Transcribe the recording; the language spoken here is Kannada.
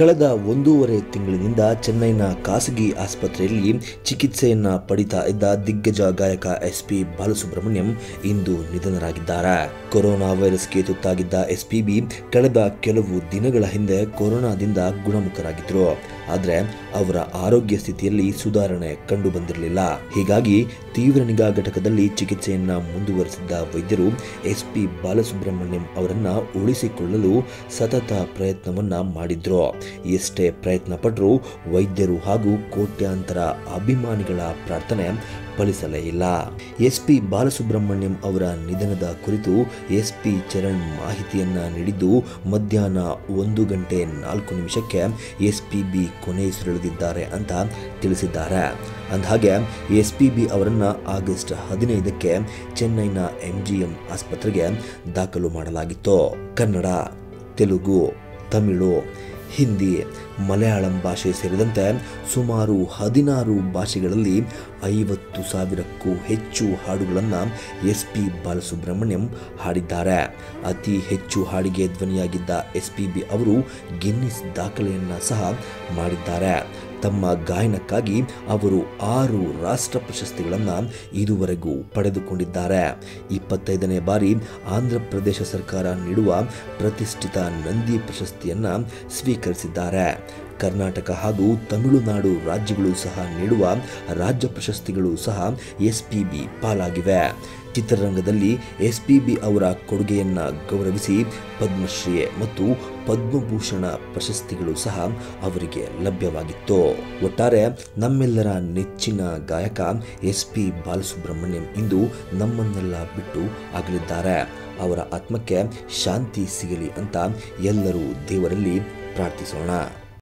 ಕಳೆದ ಒಂದೂವರೆ ತಿಂಗಳಿನಿಂದ ಚೆನ್ನೈನ ಖಾಸಗಿ ಆಸ್ಪತ್ರೆಯಲ್ಲಿ ಚಿಕಿತ್ಸೆಯನ್ನ ಪಡಿತಾ ಇದ್ದ ದಿಗ್ಗಜ ಗಾಯಕ ಎಸ್ ಪಿ ಬಾಲಸುಬ್ರಹ್ಮಣ್ಯಂ ಇಂದು ನಿಧನರಾಗಿದ್ದಾರೆ ಕೊರೋನಾ ವೈರಸ್ಗೆ ತುತ್ತಾಗಿದ್ದ ಎಸ್ಪಿಬಿ ಕಳೆದ ಕೆಲವು ದಿನಗಳ ಹಿಂದೆ ಕೊರೋನಾದಿಂದ ಗುಣಮುಖರಾಗಿದ್ರು ಆದರೆ ಅವರ ಆರೋಗ್ಯ ಸ್ಥಿತಿಯಲ್ಲಿ ಸುಧಾರಣೆ ಕಂಡು ಬಂದಿರಲಿಲ್ಲ ಹೀಗಾಗಿ ತೀವ್ರ ನಿಗಾ ಘಟಕದಲ್ಲಿ ಚಿಕಿತ್ಸೆಯನ್ನ ಮುಂದುವರೆಸಿದ್ದ ವೈದ್ಯರು ಎಸ್ ಪಿ ಬಾಲಸುಬ್ರಹ್ಮಣ್ಯಂ ಅವರನ್ನ ಉಳಿಸಿಕೊಳ್ಳಲು ಸತತ ಪ್ರಯತ್ನವನ್ನ ಮಾಡಿದ್ರು ಎಷ್ಟೇ ಪ್ರಯತ್ನ ಪಟ್ಟರೂ ವೈದ್ಯರು ಹಾಗೂ ಕೋಟ್ಯಾಂತರ ಅಭಿಮಾನಿಗಳ ಪ್ರಾರ್ಥನೆ ಫಲಿಸಲೇ ಇಲ್ಲ ಎಸ್ ಪಿ ಬಾಲಸುಬ್ರಹ್ಮಣ್ಯಂ ಅವರ ನಿಧನದ ಕುರಿತು ಎಸ್ ಪಿ ಚರಣ್ ಮಾಹಿತಿಯನ್ನ ನೀಡಿದ್ದು ಮಧ್ಯಾಹ್ನ ಒಂದು ಗಂಟೆ ನಾಲ್ಕು ನಿಮಿಷಕ್ಕೆ ಎಸ್ ಪಿ ಬಿ ಕೊನೆಯುಸಿರೆಳೆದಿದ್ದಾರೆ ಅಂತ ತಿಳಿಸಿದ್ದಾರೆ ಅಂದಹಾಗೆ ಎಸ್ ಪಿ ಬಿ ಅವರನ್ನ ಆಗಸ್ಟ್ ಹದಿನೈದಕ್ಕೆ ಚೆನ್ನೈನ ಎಂಜಿಎಂ ಆಸ್ಪತ್ರೆಗೆ ದಾಖಲು ಮಾಡಲಾಗಿತ್ತು ಕನ್ನಡ ತೆಲುಗು ತಮಿಳು ಹಿಂದಿ ಮಲಯಾಳಂ ಭಾಷೆ ಸೇರಿದಂತೆ ಸುಮಾರು ಹದಿನಾರು ಭಾಷೆಗಳಲ್ಲಿ ಐವತ್ತು ಸಾವಿರಕ್ಕೂ ಹೆಚ್ಚು ಹಾಡುಗಳನ್ನು ಎಸ್ ಪಿ ಬಾಲಸುಬ್ರಹ್ಮಣ್ಯಂ ಹಾಡಿದ್ದಾರೆ ಅತಿ ಹೆಚ್ಚು ಹಾಡಿಗೆ ಧ್ವನಿಯಾಗಿದ್ದ ಎಸ್ ಪಿ ಬಿ ಅವರು ಗಿನ್ನಿಸ್ ದಾಖಲೆಯನ್ನು ಸಹ ಮಾಡಿದ್ದಾರೆ ತಮ್ಮ ಗಾಯನಕ್ಕಾಗಿ ಅವರು ಆರು ರಾಷ್ಟ್ರ ಪ್ರಶಸ್ತಿಗಳನ್ನು ಇದುವರೆಗೂ ಪಡೆದುಕೊಂಡಿದ್ದಾರೆ ಇಪ್ಪತ್ತೈದನೇ ಬಾರಿ ಆಂಧ್ರ ಪ್ರದೇಶ ಸರ್ಕಾರ ನೀಡುವ ಪ್ರತಿಷ್ಠಿತ ನಂದಿ ಪ್ರಶಸ್ತಿಯನ್ನು ಸ್ವೀಕರಿಸಿದ್ದಾರೆ ಕರ್ನಾಟಕ ಹಾಗೂ ತಮಿಳುನಾಡು ರಾಜ್ಯಗಳು ಸಹ ನೀಡುವ ರಾಜ್ಯ ಪ್ರಶಸ್ತಿಗಳು ಸಹ ಎಸ್ ಪಿ ಬಿ ಪಾಲಾಗಿವೆ ಚಿತ್ರರಂಗದಲ್ಲಿ ಎಸ್ ಪಿ ಬಿ ಅವರ ಕೊಡುಗೆಯನ್ನು ಗೌರವಿಸಿ ಪದ್ಮಶ್ರೀ ಮತ್ತು ಪದ್ಮಭೂಷಣ ಪ್ರಶಸ್ತಿಗಳು ಸಹ ಅವರಿಗೆ ಲಭ್ಯವಾಗಿತ್ತು ಒಟ್ಟಾರೆ ನಮ್ಮೆಲ್ಲರ ನೆಚ್ಚಿನ ಗಾಯಕ ಎಸ್ ಪಿ ಬಾಲಸುಬ್ರಹ್ಮಣ್ಯಂ ಇಂದು ನಮ್ಮನ್ನೆಲ್ಲ ಬಿಟ್ಟು ಆಗಲಿದ್ದಾರೆ ಅವರ ಆತ್ಮಕ್ಕೆ ಶಾಂತಿ ಸಿಗಲಿ ಅಂತ ಎಲ್ಲರೂ ದೇವರಲ್ಲಿ ಪ್ರಾರ್ಥಿಸೋಣ